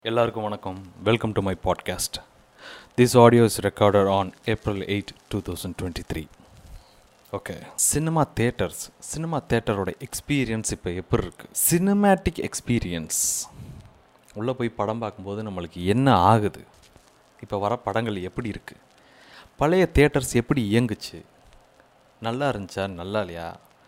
எல்லாருக்கும் வணக்கம் welcome to my podcast this audio is recorded on April eight two thousand twenty three okay cinema theaters cinema தேட்டரோட experience இப்போ எப்படி இருக்குது cinematic experience உள்ளே போய் படம் பார்க்கும்போது நம்மளுக்கு என்ன ஆகுது இப்போ வர படங்கள் எப்படி இருக்குது பழைய தேட்டர்ஸ் எப்படி இயங்குச்சு நல்லா இருந்துச்சா நல்லா இல்லையா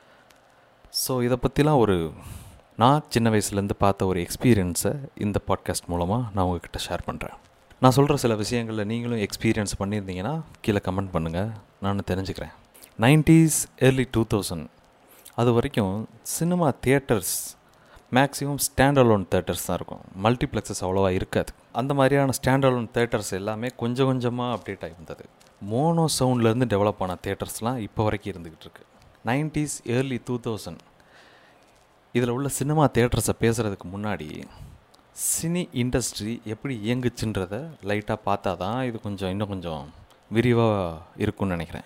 ஸோ இதை பற்றிலாம் ஒரு நான் சின்ன வயசுலேருந்து பார்த்த ஒரு எக்ஸ்பீரியன்ஸை இந்த பாட்காஸ்ட் மூலமாக நான் உங்ககிட்ட ஷேர் பண்ணுறேன் நான் சொல்கிற சில விஷயங்களில் நீங்களும் எக்ஸ்பீரியன்ஸ் பண்ணியிருந்தீங்கன்னா கீழே கமெண்ட் பண்ணுங்கள் நான் தெரிஞ்சுக்கிறேன் நைன்ட்டீஸ் ஏர்லி டூ தௌசண்ட் அது வரைக்கும் cinema theaters maximum stand alone theaters தான் இருக்கும் மல்டிப்ளெக்ஸஸ் அவ்வளோவா இருக்காது அந்த மாதிரியான ஸ்டாண்ட் அலோன் தேட்டர்ஸ் எல்லாமே கொஞ்சம் கொஞ்சமாக அப்டேட் ஆகிருந்தது மோனோ சவுண்ட்லேருந்து டெவலப் ஆன தேட்டர்ஸ்லாம் இப்போ வரைக்கும் இருந்துக்கிட்டு இருக்கு நைன்ட்டீஸ் ஏர்லி டூ தௌசண்ட் இதில் உள்ள சினிமா தேட்டர்ஸை பேசுகிறதுக்கு முன்னாடி சினி இண்டஸ்ட்ரி எப்படி இயங்குச்சுன்றதை லைட்டாக பார்த்தா தான் இது கொஞ்சம் இன்னும் கொஞ்சம் விரிவாக இருக்கும்னு நினைக்கிறேன்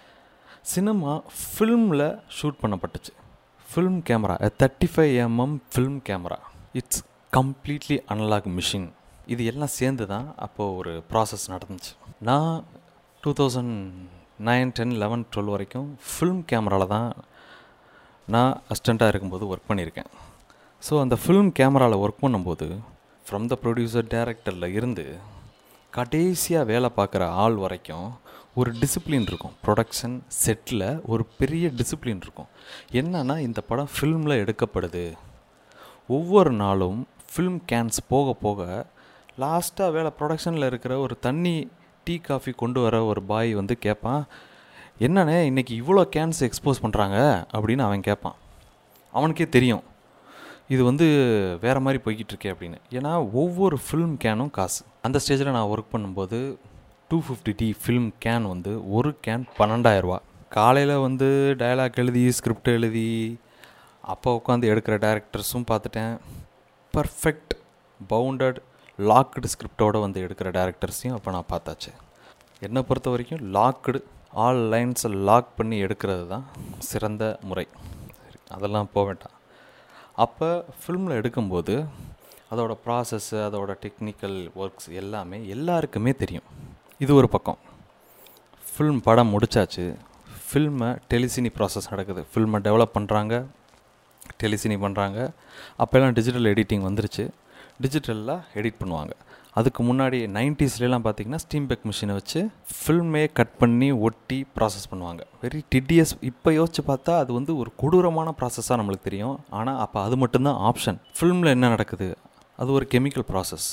சினிமா ஃபில்மில் ஷூட் பண்ணப்பட்டுச்சு film camera thirty five MM film camera it's completely analog machine இது எல்லாம் சேர்ந்து தான் அப்போது ஒரு ப்ராசஸ் நடந்துச்சு நான் two thousand nine ten eleven twelve வரைக்கும் ஃபில்ம் கேமராவில் தான் நான் அசிஸ்டண்ட்டாக இருக்கும்போது ஒர்க் பண்ணியிருக்கேன் ஸோ அந்த ஃபில்ம் கேமராவில் ஒர்க் பண்ணும்போது ஃப்ரம் த ப்ரொடியூசர் டேரக்டரில் இருந்து கடைசியாக வேலை பார்க்குற ஆள் வரைக்கும் ஒரு டிசிப்ளின் இருக்கும் ப்ரொடக்ஷன் செட்டில் ஒரு பெரிய டிசிப்ளின் இருக்கும் என்னன்னா இந்த படம் ஃபில்மில் எடுக்கப்படுது ஒவ்வொரு நாளும் ஃபில்ம் கேன்ஸ் போக போக லாஸ்ட்டாக வேலை ப்ரொடக்ஷனில் இருக்கிற ஒரு தண்ணி டீ காஃபி கொண்டு வர ஒரு பாய் வந்து கேட்பான் என்னண்ணே இன்றைக்கி இவ்வளோ கேன்ஸ் எக்ஸ்போஸ் பண்ணுறாங்க அப்படின்னு அவன் கேட்பான் அவனுக்கே தெரியும் இது வந்து வேறு மாதிரி போய்கிட்டு இருக்கே அப்படின்னு ஏன்னா ஒவ்வொரு ஃபில்ம் கேனும் காசு அந்த ஸ்டேஜில் நான் ஒர்க் பண்ணும்போது two fifty T film can வந்து ஒரு கேன் பன்னெண்டாயிரரூவா காலையில் வந்து டயலாக் எழுதி ஸ்கிரிப்ட் எழுதி அப்போ உட்காந்து எடுக்கிற டேரக்டர்ஸும் பார்த்துட்டேன் பர்ஃபெக்ட் பவுண்டட் லாக்டு ஸ்கிரிப்டோடு வந்து எடுக்கிற டேரக்டர்ஸையும் அப்போ நான் பார்த்தாச்சு என்னை பொறுத்த வரைக்கும் லாக்டு ஆல் லைன்ஸை லாக் பண்ணி எடுக்கிறது தான் சிறந்த முறை சரி அதெல்லாம் போக வேண்டாம் அப்போ ஃபில்மில் எடுக்கும்போது அதோட ப்ராசஸ்ஸு அதோட டெக்னிக்கல் ஒர்க்ஸ் எல்லாமே எல்லாருக்குமே தெரியும் இது ஒரு பக்கம் ஃபில்ம் படம் முடிச்சாச்சு ஃபில்மை டெலிசினி ப்ராசஸ் நடக்குது ஃபில்மை டெவலப் பண்ணுறாங்க டெலிசினி பண்ணுறாங்க அப்போல்லாம் டிஜிட்டல் எடிட்டிங் வந்துருச்சு டிஜிட்டலில் எடிட் பண்ணுவாங்க அதுக்கு முன்னாடி நைன்டிஸ்லாம் பார்த்தீங்கன்னா ஸ்டீம் பெக் மிஷினை வச்சு ஃபில்மே கட் பண்ணி ஒட்டி ப்ராசஸ் பண்ணுவாங்க வெரி டிடிஎஸ் இப்போ யோசிச்சு பார்த்தா அது வந்து ஒரு கொடூரமான ப்ராசஸாக நம்மளுக்கு தெரியும் ஆனால் அப்போ அது மட்டும்தான் ஆப்ஷன் ஃபில்மில் என்ன நடக்குது அது ஒரு கெமிக்கல் ப்ராசஸ்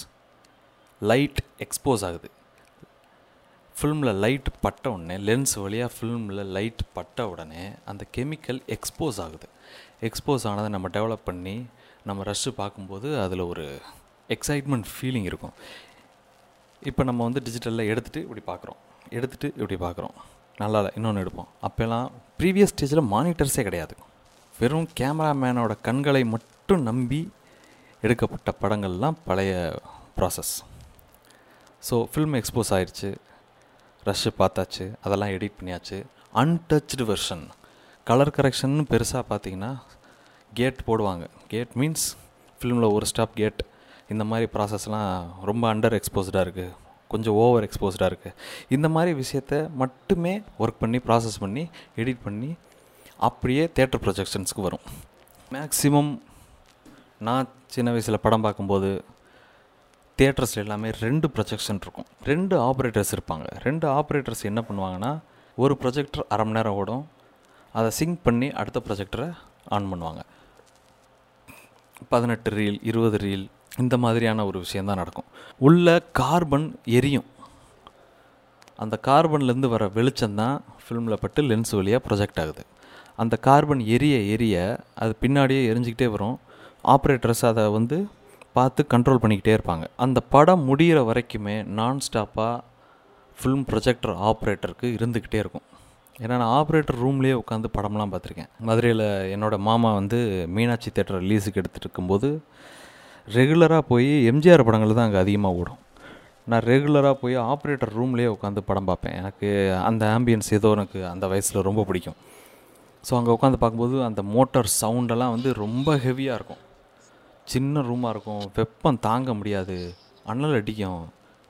லைட் எக்ஸ்போஸ் ஆகுது ஃபில்மில் லைட் பட்ட உடனே லென்ஸ் வழியாக ஃபில்மில் லைட் பட்ட உடனே அந்த கெமிக்கல் எக்ஸ்போஸ் ஆகுது எக்ஸ்போஸ் ஆனதை நம்ம டெவலப் பண்ணி நம்ம ரஷ்ஷு பார்க்கும்போது அதில் ஒரு எக்ஸைட்மெண்ட் ஃபீலிங் இருக்கும் இப்போ நம்ம வந்து டிஜிட்டலில் எடுத்துகிட்டு இப்படி பார்க்குறோம் எடுத்துகிட்டு இப்படி பார்க்குறோம் நல்லா இல்லை இன்னொன்று எடுப்போம் அப்போல்லாம் ப்ரீவியஸ் ஸ்டேஜில் மானிட்டர்ஸே கிடையாது வெறும் கேமராமேனோட கண்களை மட்டும் நம்பி எடுக்கப்பட்ட படங்கள்லாம் பழைய ப்ராசஸ் ஸோ ஃபில்ம் எக்ஸ்போஸ் ஆயிடுச்சு ரஷ்ஷு பார்த்தாச்சு அதெல்லாம் எடிட் பண்ணியாச்சு அன்டச்டு வெர்ஷன் கலர் கரெக்ஷன் பெருசாக பார்த்தீங்கன்னா கேட் போடுவாங்க கேட் மீன்ஸ் ஃபிலிமில் ஒரு ஸ்டாப் கேட் இந்த மாதிரி ப்ராசஸ்லாம் ரொம்ப அண்டர் எக்ஸ்போஸ்டாக இருக்குது கொஞ்சம் ஓவர் எக்ஸ்போஸ்டாக இருக்குது இந்த மாதிரி விஷயத்த மட்டுமே ஒர்க் பண்ணி ப்ராசஸ் பண்ணி எடிட் பண்ணி அப்படியே தேட்டர் ப்ரொஜெக்ஷன்ஸ்க்கு வரும் மேக்ஸிமம் நான் சின்ன வயசில் படம் பார்க்கும்போது தேட்டர்ஸில் எல்லாமே ரெண்டு ப்ரொஜெக்ஷன் இருக்கும் ரெண்டு ஆப்ரேட்டர்ஸ் இருப்பாங்க ரெண்டு ஆப்ரேட்டர்ஸ் என்ன பண்ணுவாங்கன்னா ஒரு ப்ரொஜெக்டர் அரை மணி நேரம் ஓடும் அதை சிங்க் பண்ணி அடுத்த ப்ரொஜெக்டரை ஆன் பண்ணுவாங்க பதினெட்டு ரீல் இருபது ரீல் இந்த மாதிரியான ஒரு விஷயந்தான் நடக்கும் உள்ள கார்பன் எரியும் அந்த கார்பன்லேருந்து வர வெளிச்சம்தான் ஃபில்மில் பட்டு லென்ஸ் வழியாக ப்ரொஜெக்ட் ஆகுது அந்த கார்பன் எரிய எரிய அது பின்னாடியே எரிஞ்சிக்கிட்டே வரும் ஆப்ரேட்டர்ஸ் அதை வந்து பார்த்து கண்ட்ரோல் பண்ணிக்கிட்டே இருப்பாங்க அந்த படம் முடிகிற வரைக்குமே நான் ஸ்டாப்பாக ஃபில்ம் ப்ரொஜெக்டர் ஆப்ரேட்டருக்கு இருந்துக்கிட்டே இருக்கும் ஏன்னா நான் ஆப்ரேட்டர் ரூம்லேயே உட்காந்து படம்லாம் பார்த்துருக்கேன் மதுரையில் என்னோடய மாமா வந்து மீனாட்சி தேட்டர் ரிலீஸுக்கு எடுத்துகிட்டு இருக்கும்போது ரெகுலராக போய் எம்ஜிஆர் படங்கள் தான் அங்கே அதிகமாக ஓடும் நான் ரெகுலராக போய் ஆப்ரேட்டர் ரூம்லேயே உட்காந்து படம் பார்ப்பேன் எனக்கு அந்த ஆம்பியன்ஸ் ஏதோ எனக்கு அந்த வயசில் ரொம்ப பிடிக்கும் ஸோ அங்கே உட்காந்து பார்க்கும்போது அந்த மோட்டார் சவுண்டெல்லாம் வந்து ரொம்ப ஹெவியாக இருக்கும் சின்ன ரூமாக இருக்கும் வெப்பம் தாங்க முடியாது அனல் அடிக்கும்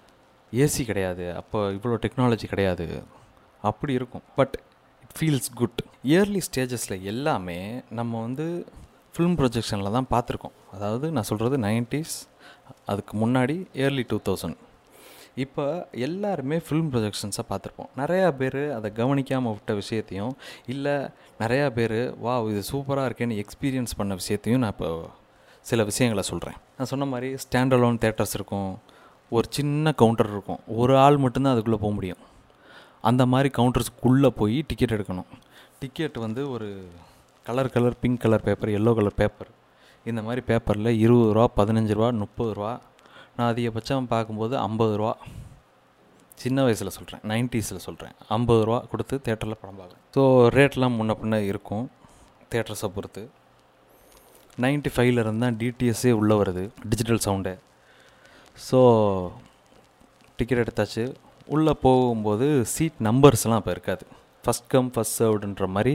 ஏசி கிடையாது அப்போ இவ்வளோ டெக்னாலஜி கிடையாது அப்படி இருக்கும் but it feels good early ஸ்டேஜஸில் எல்லாமே நம்ம வந்து ஃபிலிம் ப்ரொஜெக்ஷனில் தான் பார்த்துருக்கோம் அதாவது நான் சொல்கிறது நைன்டிஸ் அதுக்கு முன்னாடி இயர்லி டூ தௌசண்ட் இப்போ எல்லாருமே ஃபிலிம் ப்ரொஜெக்ஷன்ஸை பார்த்துருப்போம் நிறையா பேர் அதை கவனிக்காமல் விட்ட விஷயத்தையும் இல்லை நிறையா பேர் வா இது சூப்பராக இருக்கேன்னு எக்ஸ்பீரியன்ஸ் பண்ண விஷயத்தையும் நான் இப்போ சில விஷயங்களை சொல்கிறேன் நான் சொன்ன மாதிரி ஸ்டாண்ட் அலோன் தேட்டர்ஸ் இருக்கும் ஒரு சின்ன கவுண்டர் இருக்கும் ஒரு ஆள் மட்டும்தான் அதுக்குள்ளே போக முடியும் அந்த மாதிரி கவுண்டர்ஸ்க்குள்ளே போய் டிக்கெட் எடுக்கணும் டிக்கெட் வந்து ஒரு colour colour pink colour paper yellow colour paper இந்த மாதிரி பேப்பரில் இருபது ரூபா பதினஞ்சு ரூபா முப்பது ரூபா நான் அதிகபட்சம் பார்க்கும்போது ஐம்பது ரூபா சின்ன வயசில் சொல்கிறேன் நைன்ட்டீஸில் சொல்கிறேன் ஐம்பது ரூபா கொடுத்து தேட்டரில் படம் பார்க்கலாம் ஸோ ரேட்லாம் முன்ன பின்ன இருக்கும் தேட்டர்ஸை பொறுத்து நைன்ட்டி ஃபைவ்லேருந்து தான் டிடிஎஸ்ஸே உள்ளே வருது டிஜிட்டல் சவுண்டு ஸோ டிக்கெட் எடுத்தாச்சு உள்ளே போகும்போது சீட் நம்பர்ஸ்லாம் இப்போ இருக்காது ஃபஸ்ட் கம் ஃபஸ்ட் சர்வ்டுன்ற மாதிரி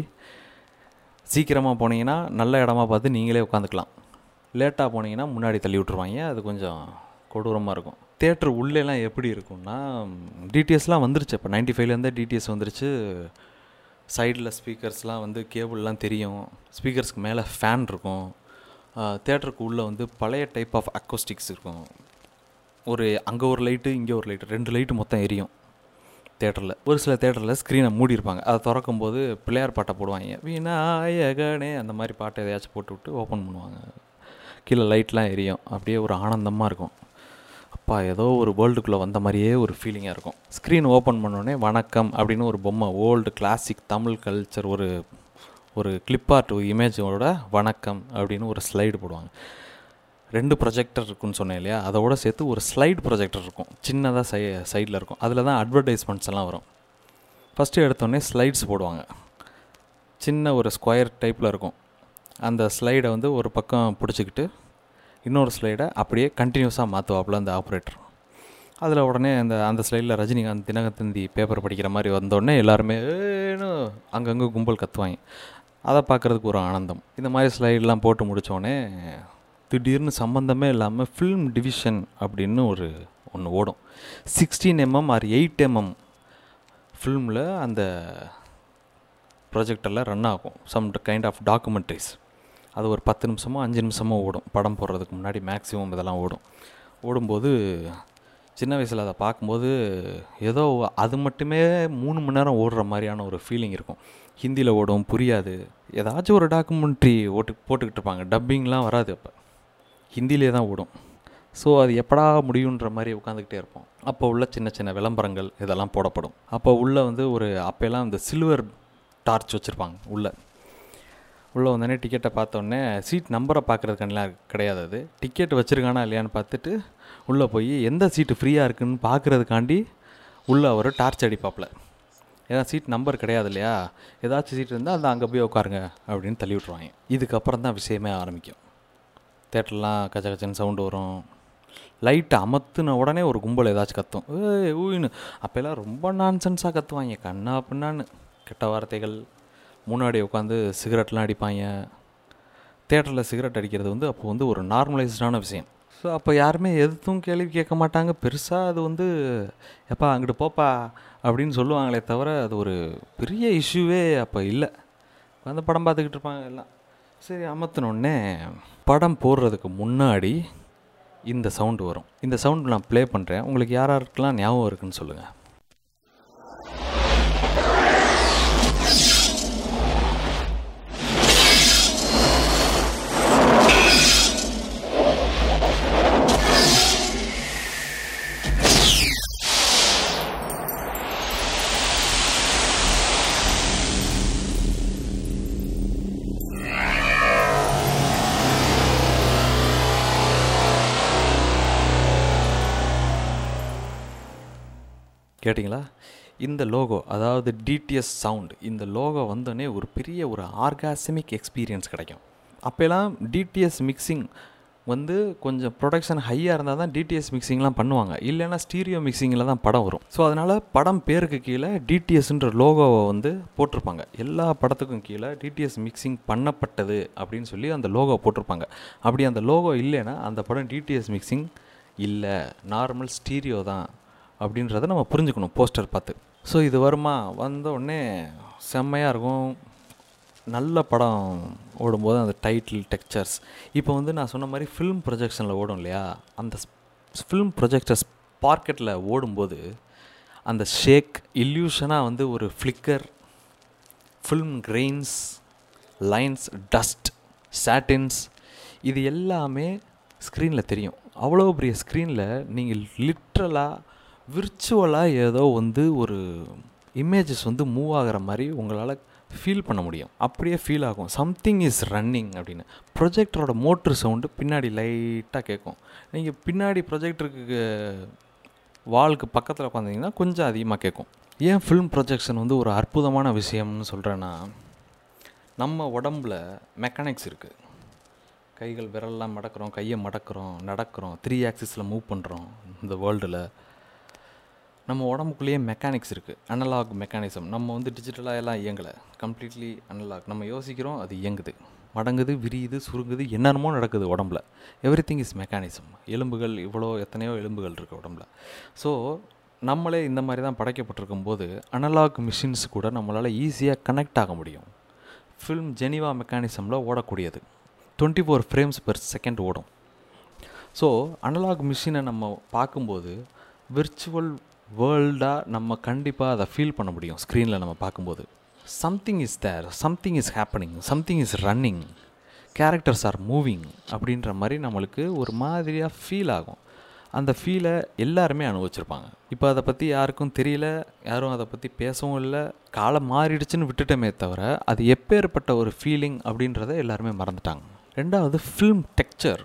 சீக்கிரமாக போனீங்கன்னா நல்ல இடமா பார்த்து நீங்களே உட்காந்துக்கலாம் லேட்டாக போனீங்கன்னா முன்னாடி தள்ளி விட்ருவாங்க அது கொஞ்சம் கொடூரமாக இருக்கும் தேட்டர் உள்ளேலாம் எப்படி இருக்கும்னா டிடிஎஸ்லாம் வந்துருச்சு இப்போ நைன்ட்டி ஃபைவ்லேருந்தே டிடிஎஸ் வந்துருச்சு சைடில் ஸ்பீக்கர்ஸ்லாம் வந்து கேபிள்லாம் தெரியும் ஸ்பீக்கர்ஸ்க்கு மேலே ஃபேன் இருக்கும் தேட்டருக்கு உள்ளே வந்து பழைய டைப் ஆஃப் அக்கோஸ்டிக்ஸ் இருக்கும் ஒரு அங்கே ஒரு லைட்டு இங்கே ஒரு லைட்டு ரெண்டு லைட்டு மொத்தம் எரியும் தேட்டரில் ஒரு சில தேட்டரில் ஸ்க்ரீனை மூடியிருப்பாங்க அதை திறக்கும் போது பிள்ளையார் பாட்டை போடுவாங்க விநாயகனே அந்த மாதிரி பாட்டை எதையாச்சும் போட்டு விட்டு ஓப்பன் பண்ணுவாங்க கீழே லைட்லாம் எரியும் அப்படியே ஒரு ஆனந்தமாக இருக்கும் அப்பா ஏதோ ஒரு வேர்ல்டுக்குள்ளே வந்த மாதிரியே ஒரு ஃபீலிங்காக இருக்கும் ஸ்க்ரீன் ஓப்பன் பண்ணோடனே வணக்கம் அப்படின்னு ஒரு பொம்மை ஓல்டு கிளாசிக் தமிழ் கல்ச்சர் ஒரு ஒரு கிளிப்பார்ட் ஒரு இமேஜோட வணக்கம் அப்படின்னு ஒரு ஸ்லைடு போடுவாங்க ரெண்டு ப்ரொஜெக்டர் இருக்குன்னு சொன்னேன் இல்லையா அதோட சேர்த்து ஒரு ஸ்லைட் ப்ரொஜெக்டர் இருக்கும் சின்னதாக சை சைடில் இருக்கும் அதில் தான் அட்வர்டைஸ்மெண்ட்ஸ் எல்லாம் வரும் ஃபஸ்ட்டு எடுத்தோடனே ஸ்லைட்ஸ் போடுவாங்க சின்ன ஒரு ஸ்கொயர் டைப்பில் இருக்கும் அந்த ஸ்லைடை வந்து ஒரு பக்கம் பிடிச்சிக்கிட்டு இன்னொரு ஸ்லைடை அப்படியே கண்டினியூஸாக மாற்றுவாப்புல அந்த ஆப்ரேட்டர் அதில் உடனே அந்த அந்த ஸ்லைடில் ரஜினிகாந்த் தினகத்தந்தி பேப்பர் படிக்கிற மாதிரி வந்தோடனே எல்லாருமே ஏன்னு அங்கங்கே கும்பல் கத்துவாங்க அதை பார்க்குறதுக்கு ஒரு ஆனந்தம் இந்த மாதிரி ஸ்லைடெலாம் போட்டு முடித்தோடனே திடீர்னு சம்மந்தமே இல்லாமல் ஃபில்ம் டிவிஷன் அப்படின்னு ஒரு ஒன்று ஓடும் sixteen MM or eight MM ஃபில்மில் அந்த ப்ரொஜெக்டரில் ரன் ஆகும் சம் கைண்ட் ஆஃப் டாக்குமெண்ட்ரிஸ் அது ஒரு பத்து நிமிஷமோ அஞ்சு நிமிஷமோ ஓடும் படம் போடுறதுக்கு முன்னாடி மேக்ஸிமம் இதெல்லாம் ஓடும் ஓடும்போது சின்ன வயசில் அதை பார்க்கும்போது ஏதோ அது மட்டுமே மூணு மணி நேரம் ஓடுற மாதிரியான ஒரு ஃபீலிங் இருக்கும் ஹிந்தியில் ஓடும் புரியாது ஏதாச்சும் ஒரு டாக்குமெண்ட்ரி ஓட்டு போட்டுக்கிட்டு இருப்பாங்க டப்பிங்லாம் வராது அப்போ ஹிந்திலே தான் ஓடும் ஸோ அது எப்படா முடியுன்ற மாதிரி உட்காந்துக்கிட்டே இருப்போம் அப்போ உள்ள சின்ன சின்ன விளம்பரங்கள் இதெல்லாம் போடப்படும் அப்போ உள்ளே வந்து ஒரு அப்போல்லாம் இந்த சில்வர் டார்ச் வச்சுருப்பாங்க உள்ளே உள்ளே வந்தோடனே டிக்கெட்டை பார்த்தோன்னே சீட் நம்பரை பார்க்குறதுக்கெல்லாம் கிடையாது அது டிக்கெட் வச்சுருக்கானா இல்லையான்னு பார்த்துட்டு உள்ளே போய் எந்த சீட்டு ஃப்ரீயாக இருக்குன்னு பார்க்குறதுக்காண்டி உள்ளே அவர் டார்ச் அடிப்பாப்பில் ஏன்னா சீட் நம்பர் கிடையாது இல்லையா ஏதாச்சும் சீட் இருந்தால் அந்த அங்கே போய் உட்காருங்க அப்படின்னு தள்ளி விட்ருவாங்க இதுக்கப்புறம் தான் விஷயமே ஆரம்பிக்கும் தேட்டர்லாம் கச்ச கச்சன்னு சவுண்டு வரும் லைட்டை அமர்த்தின உடனே ஒரு கும்பல் ஏதாச்சும் கத்தும் ஏய் ஊயின்னு அப்போல்லாம் ரொம்ப நான்சென்ஸாக கத்துவாங்க கண்ணா பின்னான்னு கெட்ட வார்த்தைகள் முன்னாடி உட்காந்து சிகரெட்லாம் அடிப்பாங்க தேட்டரில் சிகரெட் அடிக்கிறது வந்து அப்போ வந்து ஒரு நார்மலைஸ்டான விஷயம் ஸோ அப்போ யாருமே எதுவும் கேள்வி கேட்க மாட்டாங்க பெருசாக அது வந்து எப்பா அங்கிட்டு போப்பா அப்படின்னு சொல்லுவாங்களே தவிர அது ஒரு பெரிய இஷ்யூவே அப்போ இல்லை வந்து படம் பார்த்துக்கிட்டு இருப்பாங்க எல்லாம் சரி அமர்த்தினோடனே படம் போடுறதுக்கு முன்னாடி இந்த சவுண்டு வரும் இந்த சவுண்டு நான் ப்ளே பண்ணுறேன் உங்களுக்கு யார் யாருக்கெல்லாம் ஞாபகம் இருக்குன்னு சொல்லுங்கள் கேட்டிங்களா இந்த லோகோ அதாவது டிடிஎஸ் சவுண்ட் இந்த லோகோ வந்தோடனே ஒரு பெரிய ஒரு ஆர்காசமிக் எக்ஸ்பீரியன்ஸ் கிடைக்கும் அப்போல்லாம் டிடிஎஸ் மிக்சிங் வந்து கொஞ்சம் ப்ரொடக்ஷன் ஹையாக இருந்தால் தான் டிடிஎஸ் மிக்சிங்லாம் பண்ணுவாங்க இல்லைன்னா ஸ்டீரியோ மிக்சிங்கில் தான் படம் வரும் ஸோ அதனால் படம் பேருக்கு கீழே டிடிஎஸ்ன்ற லோகோவை வந்து போட்டிருப்பாங்க எல்லா படத்துக்கும் கீழே டிடிஎஸ் மிக்சிங் பண்ணப்பட்டது அப்படின்னு சொல்லி அந்த லோகோ போட்டிருப்பாங்க அப்படி அந்த லோகோ இல்லைன்னா அந்த படம் டிடிஎஸ் மிக்சிங் இல்லை நார்மல் ஸ்டீரியோ தான் அப்படின்றத நம்ம புரிஞ்சுக்கணும் போஸ்டர் பார்த்து ஸோ இது வருமா வந்த உடனே செம்மையாக இருக்கும் நல்ல படம் ஓடும்போது அந்த டைட்டில் டெக்ஸ்சர்ஸ் இப்போ வந்து நான் சொன்ன மாதிரி ஃபிலிம் ப்ரொஜெக்ஷனில் ஓடும் இல்லையா அந்த ஃபிலிம் ப்ரொஜெக்டர்ஸ் பார்க்கெட்டில் ஓடும்போது அந்த ஷேக் இல்யூஷனாக வந்து ஒரு flicker film grains lines dust சாட்டின்ஸ் இது எல்லாமே ஸ்க்ரீனில் தெரியும் அவ்வளோ பெரிய ஸ்க்ரீனில் நீங்கள் லிட்ரலாக விர்ச்சுவலாக ஏதோ வந்து ஒரு இமேஜஸ் வந்து மூவ் ஆகிற மாதிரி உங்களால் ஃபீல் பண்ண முடியும் அப்படியே ஃபீல் ஆகும் சம்திங் இஸ் ரன்னிங் அப்படின்னு ப்ரொஜெக்டரோட மோட்ரு சவுண்டு பின்னாடி லைட்டாக கேட்கும் நீங்கள் பின்னாடி ப்ரொஜெக்டருக்கு வாலுக்கு பக்கத்தில் உட்காந்திங்கன்னா கொஞ்சம் அதிகமாக கேட்கும் ஏன் ஃபிலிம் ப்ரொஜெக்ஷன் வந்து ஒரு அற்புதமான விஷயம்னு சொல்கிறேன்னா நம்ம உடம்புல மெக்கானிக்ஸ் இருக்குது கைகள் விரல்லாம் மடக்கிறோம் கையை மடக்கிறோம் நடக்கிறோம் த்ரீ ஆக்சிஸில் மூவ் பண்ணுறோம் இந்த வேர்ல்டில் நம்ம உடம்புக்குள்ளேயே மெக்கானிக்ஸ் இருக்குது அனலாக் மெக்கானிசம் நம்ம வந்து டிஜிட்டலாக எல்லாம் இயங்கலை கம்ப்ளீட்லி அனலாக் நம்ம யோசிக்கிறோம் அது இயங்குது மடங்குது விரியுது சுருங்குது என்னென்னமோ நடக்குது உடம்புல எவ்ரி திங் இஸ் மெக்கானிசம் எலும்புகள் இவ்வளோ எத்தனையோ எலும்புகள் இருக்குது உடம்புல ஸோ நம்மளே இந்த மாதிரி தான் படைக்கப்பட்டிருக்கும் போது அனலாக் மிஷின்ஸ் கூட நம்மளால் ஈஸியாக கனெக்ட் ஆக முடியும் ஃபில்ம் ஜெனிவா மெக்கானிசமில் ஓடக்கூடியது twenty four frames per second ஓடும் ஸோ அனலாக் மிஷினை நம்ம பார்க்கும்போது விர்ச்சுவல் வேர்ல்டாக நம்ம கண்டிப்பாக அதை ஃபீல் பண்ண முடியும் ஸ்க்ரீனில் நம்ம பார்க்கும்போது something is there something is happening something is running characters are moving அப்படின்ற மாதிரி நம்மளுக்கு ஒரு மாதிரியாக ஃபீல் ஆகும் அந்த ஃபீலை எல்லாருமே அனுபவிச்சிருப்பாங்க இப்போ அதை பற்றி யாருக்கும் தெரியல யாரும் அதை பற்றி பேசவும் இல்லை காலம் மாறிடுச்சுன்னு விட்டுட்டோமே தவிர அது எப்பேற்பட்ட ஒரு ஃபீலிங் அப்படின்றத எல்லாருமே மறந்துட்டாங்க ரெண்டாவது ஃபில்ம் டெக்சர்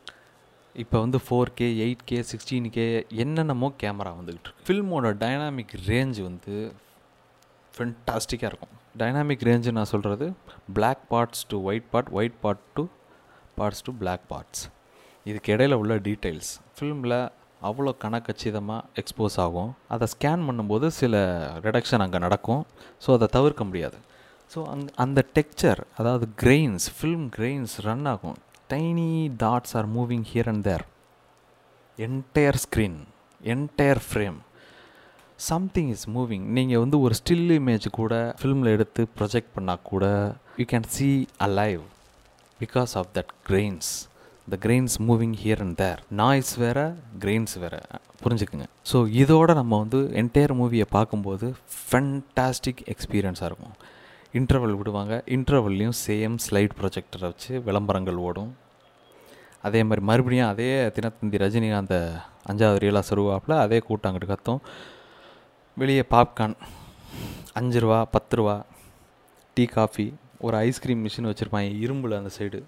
இப்போ வந்து four K eight K sixteen K என்னென்னமோ கேமரா வந்துக்கிட்டு இருக்கு ஃபில்மோட டைனாமிக் ரேஞ்ச் வந்து ஃபென்டாஸ்டிக்காக இருக்கும் டைனாமிக் ரேஞ்சு நான் சொல்கிறது black parts to white part white part to parts to black parts இதுக்கு இடையில உள்ள டீட்டெயில்ஸ் ஃபில்மில் அவ்வளோ கணக்கச்சிதமாக எக்ஸ்போஸ் ஆகும் அதை ஸ்கேன் பண்ணும்போது சில ரிடக்ஷன் அங்கே நடக்கும் ஸோ அதை தவிர்க்க முடியாது ஸோ அங் அந்த டெக்ஸ்சர் அதாவது கிரெயின்ஸ் ஃபில்ம் கிரெயின்ஸ் ரன் ஆகும் tiny dots are moving here and there entire screen entire frame something is moving நீங்கள் வந்து ஒரு ஸ்டில் இமேஜ் கூட ஃபில்மில் எடுத்து ப்ரொஜெக்ட் பண்ணால் கூட you can see alive because of that grains the grains moving here and there noise வேறு grains வேறு புரிஞ்சுக்குங்க ஸோ இதோட நம்ம வந்து என்டையர் மூவியை பார்க்கும்போது ஃபென்டாஸ்டிக் எக்ஸ்பீரியன்ஸாக இருக்கும் இன்டர்வல் விடுவாங்க இன்டர்வல்லையும் சேம் ஸ்லைட் ப்ரொஜெக்டரை வச்சு விளம்பரங்கள் ஓடும் அதே மாதிரி மறுபடியும் அதே தினத்தந்தி ரஜினிகாந்த் அஞ்சாவது ரீலாக சொருவாப்பில் அதே கூட்டம் அங்கிட்டு கத்தும் வெளியே பாப்கார்ன் அஞ்சு ரூபா பத்து ரூபா டீ காஃபி ஒரு ஐஸ்கிரீம் மிஷின் வச்சுருப்பாங்க இரும்பில் அந்த சைடு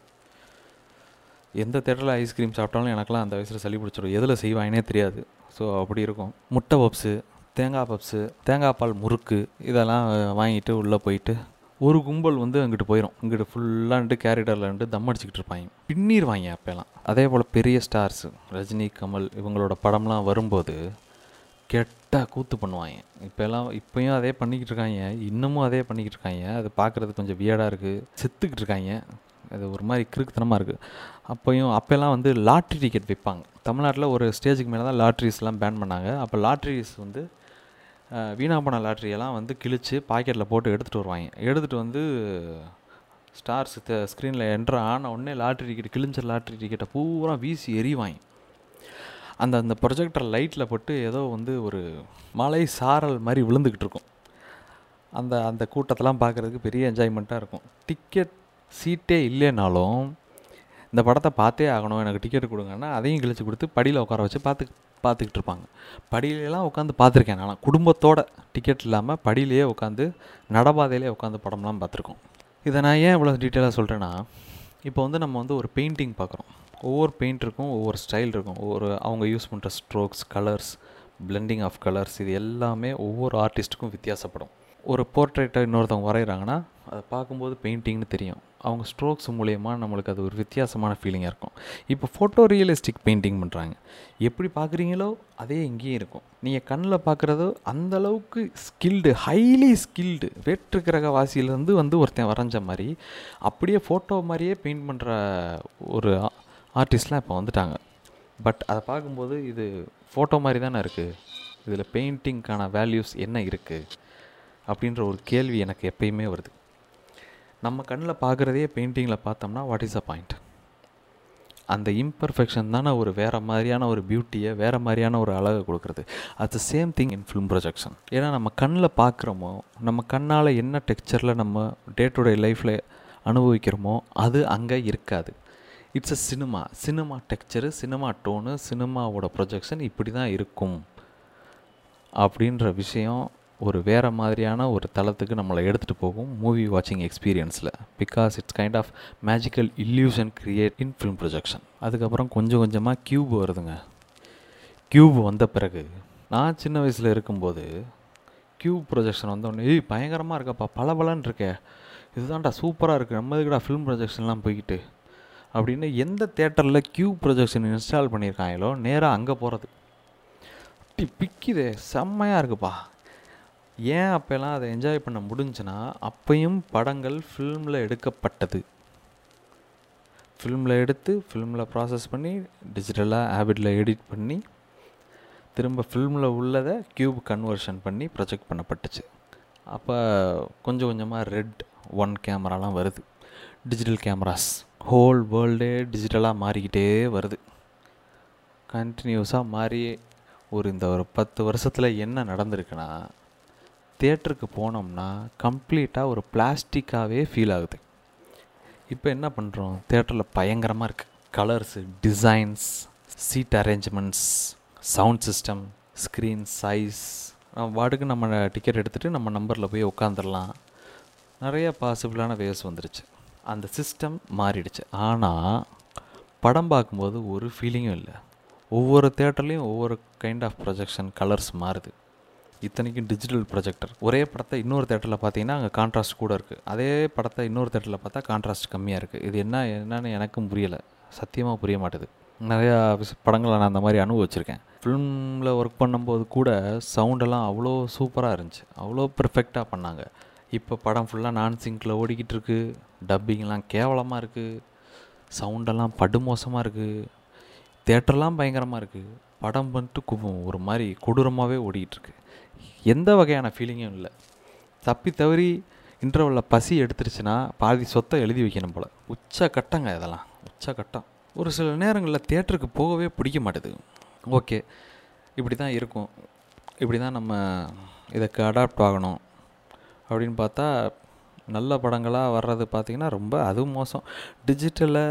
எந்த தேட்டரில் ஐஸ்கிரீம் சாப்பிட்டாலும் எனக்கெல்லாம் அந்த வயசில் சளி பிடிச்சிடும் எதில் செய்வாங்கன்னே தெரியாது ஸோ அப்படி இருக்கும் முட்டை பப்ஸு தேங்காய் பப்ஸு தேங்காய் பால் முறுக்கு இதெல்லாம் வாங்கிட்டு உள்ளே போயிட்டு ஒரு கும்பல் வந்து அங்கிட்டு போயிடும் இங்கிட்டு ஃபுல்லான்ட்டு கேரிடர்லன்ட்டு தம் அடிச்சுக்கிட்டு இருப்பாங்க பின்னிடுவாங்க அப்போல்லாம் அதே போல் பெரிய ஸ்டார்ஸு ரஜினி கமல் இவங்களோட படம்லாம் வரும்போது கெட்ட கூத்து பண்ணுவாங்க இப்போல்லாம் இப்போயும் அதே பண்ணிக்கிட்டு இருக்காங்க இன்னமும் அதே பண்ணிக்கிட்டு இருக்காங்க அது பார்க்குறது கொஞ்சம் வியடாக இருக்குது செத்துக்கிட்டு இருக்காங்க அது ஒரு மாதிரி கிறுக்குத்தனமாக இருக்குது அப்போயும் அப்போல்லாம் வந்து லாட்ரி டிக்கெட் விற்பாங்க தமிழ்நாட்டில் ஒரு ஸ்டேஜுக்கு மேலே தான் லாட்ரிஸ்லாம் பேன் பண்ணாங்க அப்போ லாட்ரிஸ் வந்து அஹ், வீணா போன லாட்ரியெல்லாம் வந்து கிழிச்சு பாக்கெட்டில் போட்டு எடுத்துகிட்டு வருவாங்க எடுத்துகிட்டு வந்து ஸ்டார்ஸ் ஸ்க்ரீனில் என்ட்ரு ஆன உடனே லாட்ரி டிக்கெட் கிழிஞ்ச லாட்ரி டிக்கெட்டை பூரா வீசி எறிவாங்க அந்த அந்த ப்ரொஜெக்டர் லைட்டில் பட்டு ஏதோ வந்து ஒரு மலை சாரல் மாதிரி விழுந்துக்கிட்டு இருக்கும் அந்த அந்த கூட்டத்தெல்லாம் பார்க்குறதுக்கு பெரிய என்ஜாய்மெண்ட்டாக இருக்கும் டிக்கெட் சீட்டே இல்லைனாலும் இந்த படத்தை பார்த்தே ஆகணும் எனக்கு டிக்கெட் கொடுங்கன்னா அதையும் கிழிச்சு கொடுத்து படியில் உட்கார வச்சு பார்த்து பார்த்துக்கிட்டு இருப்பாங்க படியிலலாம் உட்காந்து பார்த்துருக்கேன் நான் குடும்பத்தோட டிக்கெட் இல்லாமல் படியிலேயே உட்காந்து நடபாதையிலே உட்காந்து படம்லாம் பார்த்துருக்கோம் இதை நான் ஏன் இவ்வளோ டீட்டெயிலாக சொல்கிறேன்னா இப்போ வந்து நம்ம வந்து ஒரு பெயிண்டிங் பார்க்குறோம் ஒவ்வொரு பெயிண்டருக்கும் ஒவ்வொரு ஸ்டைல் இருக்கும் ஒவ்வொரு அவங்க யூஸ் பண்ணுற strokes colours blending of colours இது எல்லாமே ஒவ்வொரு ஆர்டிஸ்ட்டுக்கும் வித்தியாசப்படும் ஒரு போர்ட்ரேட்டை இன்னொருத்தவங்க வரைகிறாங்கன்னா அதை பார்க்கும்போது பெயிண்டிங்னு தெரியும் அவங்க ஸ்ட்ரோக்ஸ் மூலயமா நம்மளுக்கு அது ஒரு வித்தியாசமான ஃபீலிங்காக இருக்கும் இப்போ ஃபோட்டோ ரியலிஸ்டிக் பெயிண்டிங் பண்ணுறாங்க எப்படி பார்க்குறீங்களோ அதே இங்கேயும் இருக்கும் நீங்கள் கண்ணில் பார்க்குறதோ அந்த அளவுக்கு ஸ்கில்டு ஹைலி ஸ்கில்டு வேற்று கிரக வாசியிலேருந்து வந்து ஒருத்தன் வரைஞ்ச மாதிரி அப்படியே ஃபோட்டோ மாதிரியே பெயிண்ட் பண்ணுற ஒரு ஆர்டிஸ்ட்லாம் இப்போ வந்துட்டாங்க பட் அதை பார்க்கும்போது இது ஃபோட்டோ மாதிரி தானே இருக்குது இதில் பெயிண்டிங்க்கான வேல்யூஸ் என்ன இருக்குது அப்படின்ற ஒரு கேள்வி எனக்கு எப்பயுமே வருது நம்ம கண்ணில் பார்க்குறதையே பெயிண்டிங்கில் பார்த்தோம்னா வாட் இஸ் அ பாயிண்ட் அந்த இம்பர்ஃபெக்ஷன் தானே ஒரு வேறு மாதிரியான ஒரு பியூட்டியை வேறு மாதிரியான ஒரு அழகை கொடுக்குறது at the same thing in film projection ஏன்னா நம்ம கண்ணில் பார்க்குறோமோ நம்ம கண்ணால் என்ன டெக்ஸ்சரில் நம்ம டே டு டே லைஃப்பில் அனுபவிக்கிறோமோ அது அங்கே இருக்காது it's a cinema cinema texture cinema tone சினிமாவோட ப்ரொஜெக்ஷன் இப்படி தான் இருக்கும் அப்படின்ற விஷயம் ஒரு வேறு மாதிரியான ஒரு தளத்துக்கு நம்மளை எடுத்துகிட்டு போகும் மூவி வாட்சிங் எக்ஸ்பீரியன்ஸில் because it's kind of magical illusion create in film projection அதுக்கப்புறம் கொஞ்சம் கொஞ்சமாக க்யூப் வருதுங்க க்யூப் வந்த பிறகு நான் சின்ன வயசில் இருக்கும்போது க்யூப் ப்ரொஜெக்ஷன் வந்தோடனே ஏய் பயங்கரமாக இருக்கப்பா பளபளன்னு இருக்கே இதுதான்டா சூப்பராக இருக்குது நம்ம இதுக்கடா ஃபிலிம் ப்ரொஜெக்ஷன்லாம் போய்கிட்டு அப்படின்னு எந்த தேட்டரில் க்யூப் ப்ரொஜெக்ஷன் இன்ஸ்டால் பண்ணியிருக்காங்களோ நேராக அங்கே போகிறது அப்படி பிக்குதே செம்மையாக இருக்குப்பா ஏன் அப்போல்லாம் அதை என்ஜாய் பண்ண முடிஞ்சுன்னா அப்பையும் படங்கள் ஃபில்மில் எடுக்கப்பட்டது ஃபில்மில் எடுத்து ஃபில்மில் ப்ராசஸ் பண்ணி டிஜிட்டலாக ஆபிட்டில் எடிட் பண்ணி திரும்ப ஃபில்மில் உள்ளதை க்யூப் கன்வர்ஷன் பண்ணி ப்ரொஜெக்ட் பண்ணப்பட்டுச்சு அப்போ கொஞ்சம் கொஞ்சமாக ரெட் ஒன் கேமராலாம் வருது டிஜிட்டல் கேமராஸ் ஹோல் வேர்ல்டே டிஜிட்டலாக மாறிக்கிட்டே வருது கண்டினியூஸாக மாறி ஒரு இந்த ஒரு பத்து வருஷத்தில் என்ன நடந்திருக்குன்னா தேட்டருக்கு போனோம்னா கம்ப்ளீட்டாக ஒரு பிளாஸ்டிக்காகவே ஃபீல் ஆகுது இப்போ என்ன பண்ணுறோம் தேட்டரில் பயங்கரமாக இருக்குது colours designs seat arrangements sound system screen size நம்ம வார்டுக்கு நம்ம டிக்கெட் எடுத்துகிட்டு நம்ம நம்பரில் போய் உட்காந்துடலாம் நிறைய பாசிபிளான வேவ்ஸ் வந்துருச்சு அந்த சிஸ்டம் மாறிடுச்சு ஆனால் படம் பார்க்கும்போது ஒரு ஃபீலிங்கும் இல்லை ஒவ்வொரு தேட்டர்லேயும் ஒவ்வொரு கைண்ட் ஆஃப் ப்ரொஜெக்ஷன் கலர்ஸ் மாறுது இத்தனைக்கும் டிஜிட்டல் ப்ரொஜெக்டர் ஒரே படத்தை இன்னொரு தேட்டரில் பார்த்தீங்கன்னா அங்கே கான்ட்ராஸ்ட் கூட இருக்குது அதே படத்தை இன்னொரு தேட்டரில் பார்த்தா கான்ட்ராஸ்ட் கம்மியாக இருக்குது இது என்ன என்னன்னு எனக்கும் புரியலை சத்தியமாக புரிய மாட்டுது நிறையா விஷ படங்களை நான் அந்த மாதிரி அனுபவிச்சிருக்கேன் ஃபிலிமில் ஒர்க் பண்ணும்போது கூட சவுண்டெல்லாம் அவ்வளோ சூப்பராக இருந்துச்சு அவ்வளோ பெர்ஃபெக்டாக பண்ணாங்க இப்போ படம் ஃபுல்லாக நான் சிங்கில் ஓடிக்கிட்டு இருக்கு டப்பிங்லாம் கேவலமாக இருக்குது சவுண்டெல்லாம் படுமோசமாக இருக்குது தேட்டர்லாம் பயங்கரமாக இருக்குது படம் வந்துட்டு கு- ஒரு மாதிரி கொடூரமாகவே ஓடிக்கிட்டு இருக்கு எந்த வகையான ஃபீலிங்கும் இல்லை தப்பி தவறி இன்டர்வலில் பசி எடுத்துருச்சுன்னா பாதி சொத்தை எழுதி வைக்கணும் போல் உச்ச கட்டங்க இதெல்லாம் உச்ச கட்டம் ஒரு சில நேரங்களில் தேட்டருக்கு போகவே பிடிக்க மாட்டுது ஓகே இப்படி தான் இருக்கும் இப்படி தான் நம்ம இதுக்கு அடாப்ட் ஆகணும் அப்படின்னு பார்த்தா நல்ல படங்களாக வர்றது பார்த்திங்கன்னா ரொம்ப அதுவும் மோசம் டிஜிட்டலில்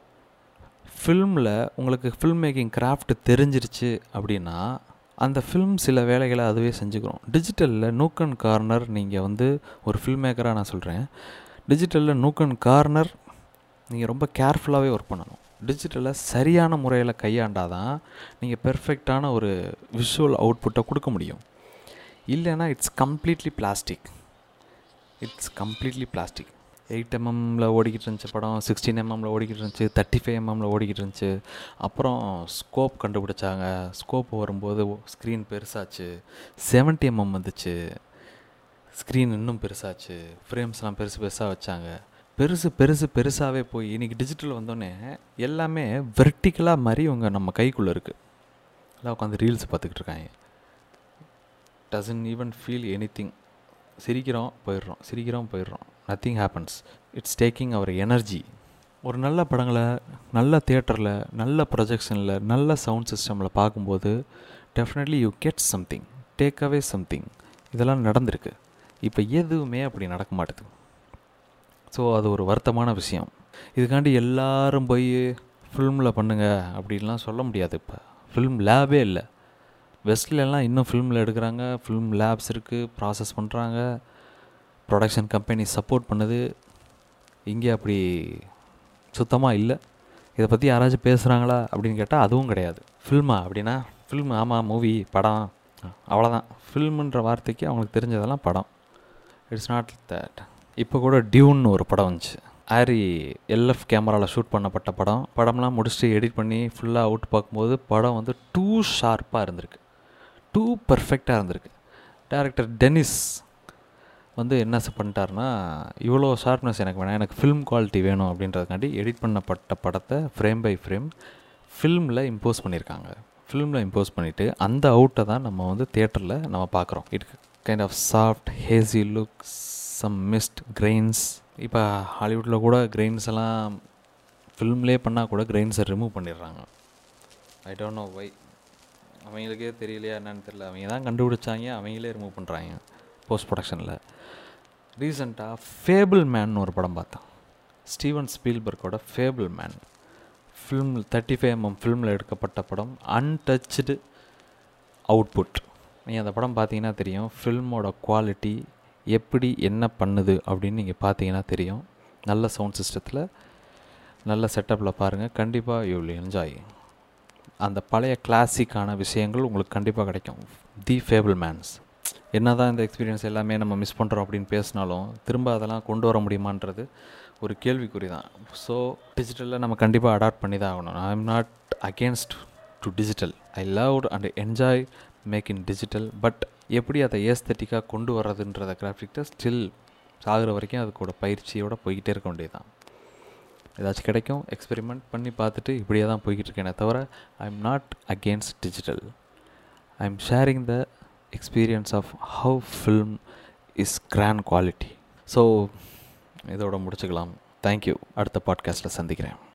ஃபில்மில் உங்களுக்கு ஃபில்ம் மேக்கிங் கிராஃப்ட் தெரிஞ்சிருச்சு அப்படின்னா அந்த ஃபில்ம் சில வேலைகளை அதுவே செஞ்சுக்கிறோம் டிஜிட்டலில் நூக் அண்ட் கார்னர் நீங்கள் வந்து ஒரு ஃபில்ம் மேக்கராக நான் சொல்கிறேன் டிஜிட்டலில் நூக் அண்ட் கார்னர் நீங்கள் ரொம்ப கேர்ஃபுல்லாகவே ஒர்க் பண்ணணும் டிஜிட்டலை சரியான முறையில் கையாண்டாதான் நீங்கள் பெர்ஃபெக்டான ஒரு விஷுவல் அவுட்புட்டை கொடுக்க முடியும் இல்லைன்னா it's completely plastic it's completely plastic eight எம்எம்மில் ஓடிக்கிட்டு இருந்துச்சு படம் சிக்ஸ்டீன் எம்எம்மில் ஓடிக்கிட்டு இருந்துச்சு தேர்ட்டி ஃபைவ் எம்எம்மில் ஓடிக்கிட்டு இருந்துச்சு அப்புறம் ஸ்கோப் கண்டுபிடிச்சாங்க ஸ்கோப் வரும்போது ஸ்க்ரீன் பெருசாச்சு 70 எம்எம் வந்துச்சு ஸ்க்ரீன் இன்னும் பெருசாச்சு ஃப்ரேம்ஸ்லாம் பெருசு பெருசாக வச்சாங்க பெருசு பெருசு பெருசாகவே போய் இன்றைக்கி டிஜிட்டல் வந்தோடனே எல்லாமே வெர்டிக்கலாக மாதிரி இவங்க நம்ம கைக்குள்ளே இருக்குது எல்லாம் உட்காந்து ரீல்ஸ் பார்த்துக்கிட்டு இருக்காங்க doesn't even feel any thing சிரிக்கிறோம் போயிடுறோம் சிரிக்கிறோம் போயிடுறோம் nothing happens it's taking our energy ஒரு நல்ல படங்களை நல்ல தியேட்டரில் நல்ல ப்ரொஜெக்ஷனில் நல்ல சவுண்ட் சிஸ்டமில் பார்க்கும்போது definitely you get something take away something இதெல்லாம் நடந்திருக்கு இப்போ எதுவுமே அப்படி நடக்க மாட்டுது ஸோ அது ஒரு வருத்தமான விஷயம் இதுக்காண்டி எல்லாரும் போய் ஃபில்மில் பண்ணுங்க அப்படின்லாம் சொல்ல முடியாது இப்போ ஃபில்ம் லேபே இல்லை வெஸ்ட்லலாம் இன்னும் ஃபில்மில் எடுக்கிறாங்க ஃபில்ம் லேப்ஸ் இருக்குது ப்ராசஸ் பண்ணுறாங்க ப்ரொடக்ஷன் கம்பெனி சப்போர்ட் பண்ணுது இங்கே அப்படி சுத்தமாக இல்லை இதை பற்றி யாராச்சும் பேசுகிறாங்களா அப்படின்னு கேட்டால் அதுவும் கிடையாது ஃபில்மா அப்படின்னா ஃபில்ம் ஆமாம் மூவி படம் அவ்வளோதான் ஃபில்முன்ற வார்த்தைக்கு அவங்களுக்கு தெரிஞ்சதெல்லாம் படம் இட்ஸ் நாட் தட் இப்போ கூட டியூன்னு ஒரு படம் வந்துச்சு ஆரி எல்எஃப் கேமராவில் ஷூட் பண்ணப்பட்ட படம் படம்லாம் முடிச்சுட்டு எடிட் பண்ணி ஃபுல்லாக அவுட் பார்க்கும்போது படம் வந்து டூ ஷார்ப்பாக இருந்திருக்கு டூ பர்ஃபெக்டாக இருந்திருக்கு டேரக்டர் டெனிஸ் வந்து என்ன ச- பண்ணிட்டாருன்னா இவ்வளோ ஷார்ப்னஸ் எனக்கு வேணாம் எனக்கு ஃபிலிம் குவாலிட்டி வேணும் அப்படின்றதுக்காண்டி எடிட் பண்ணப்பட்ட படத்தை ஃப்ரேம் பை ஃப்ரேம் ஃபில்மில் இம்போஸ் பண்ணியிருக்காங்க ஃபில்மில் இம்போஸ் பண்ணிவிட்டு அந்த அவுட்டை தான் நம்ம வந்து தியேட்டரில் நம்ம பார்க்குறோம் it kind of soft hazy look some mist grains இப்போ ஹாலிவுட்டில் கூட கிரெயின்ஸ் எல்லாம் ஃபில்ம்லேயே பண்ணால் கூட கிரெயின்ஸை ரிமூவ் பண்ணிடுறாங்க ஐ டோன்ட் நோ வை அவங்களுக்கே தெரியலையா என்னன்னு தெரியல அவங்க தான் கண்டுபிடிச்சாங்க அவங்களே ரிமூவ் பண்ணுறாங்க போஸ்ட் ப்ரொடக்ஷனில் ரீசெண்டாக ஃபேபிள் மேன் ஒரு படம் பார்த்தேன் ஸ்டீவன் ஸ்பீல்பர்க்கோட Fabelman film thirty five MM ஃபில்மில் எடுக்கப்பட்ட படம் அன்டச்சுடு அவுட்புட் நீங்கள் அந்த படம் பார்த்தீங்கன்னா தெரியும் ஃபில்மோட குவாலிட்டி எப்படி என்ன பண்ணுது அப்படின்னு நீங்கள் பார்த்தீங்கன்னா தெரியும் நல்ல சவுண்ட் சிஸ்டத்தில் நல்ல செட்டப்பில் பாருங்கள் கண்டிப்பாக யூ வில் என்ஜாய் அந்த பழைய கிளாசிக்கான விஷயங்கள் உங்களுக்கு கண்டிப்பாக கிடைக்கும் தி ஃபேபிள் மேன்ஸ் என்ன தான் இந்த எக்ஸ்பீரியன்ஸ் எல்லாமே நம்ம மிஸ் பண்ணுறோம் அப்படின்னு பேசினாலும் திரும்ப அதெல்லாம் கொண்டு வர முடியுமான்றது ஒரு கேள்விக்குறி தான் ஸோ டிஜிட்டலில் நம்ம கண்டிப்பாக அடாப்ட் பண்ணி தான் ஆகணும் I am not against to digital I love and enjoy make in digital but எப்படி அதை ஏஸ்தட்டிக்காக கொண்டு வர்றதுன்றத கிராஃபிக்டை ஸ்டில் சாகிற வரைக்கும் அது கூட பயிற்சியோடு போய்கிட்டே இருக்க வேண்டியதுதான் ஏதாச்சும் கிடைக்கும் எக்ஸ்பெரிமெண்ட் பண்ணி பார்த்துட்டு இப்படியே தான் போய்கிட்டு இருக்கேனே தவிர I am not against digital I am sharing the experience of how film is grand quality so இதோட முடிச்சுக்கலாம் தேங்க்யூ அடுத்த பாட்காஸ்ட்டில் சந்திக்கிறேன்